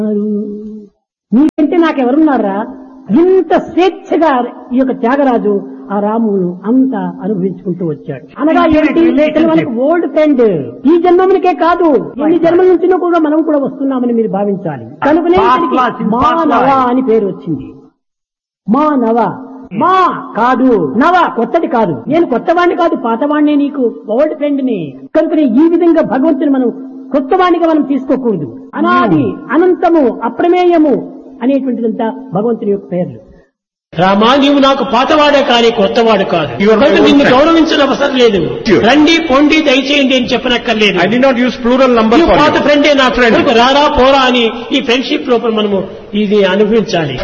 నీకంటే నాకెవరున్నారా ఇంత స్వేచ్ఛగా ఈ యొక్క త్యాగరాజు ఆ రామును అంత అనుభవించుకుంటూ వచ్చాడు అనగా ఏంటి ఇతను మనకు ఓల్డ్ ఫ్రెండ్ ఈ జన్మమునికే కాదు ఎన్ని జన్మల నుంచి కూడా మనం కూడా వస్తున్నామని మీరు భావించాలి కనుకనే ఇతనికి మా నవ అని పేరు వచ్చింది మా నవ మా కాదు నవ కొత్తది కాదు నేను కొత్తవాణ్ణి కాదు పాతవాణ్ణే నీకు ఓల్డ్ ఫ్రెండ్ ని కనుకనే ఈ విధంగా భగవంతుని మనం కొత్తవాణిగా మనం తీసుకోకూడదు అనాది అనంతము అప్రమేయము అనేటువంటిదంతా భగవంతుని యొక్క పేర్లు రామా నీవు నాకు పాతవాడే కానీ కొత్తవాడు కాదు You are my కనుక old నిన్ను friend. గౌరవించిన అవసరం లేదు Sure. రండి పొండి దయచేయండి అని చెప్పనక్కర్లేదు I did not use plural number నువ్వు for పాత you. ఫ్రెండే నా Friend. ఫ్రెండ్ రారా పోరా అని ఈ ఫ్రెండ్షిప్ లోపల మనము ఇది అనుభవించాలి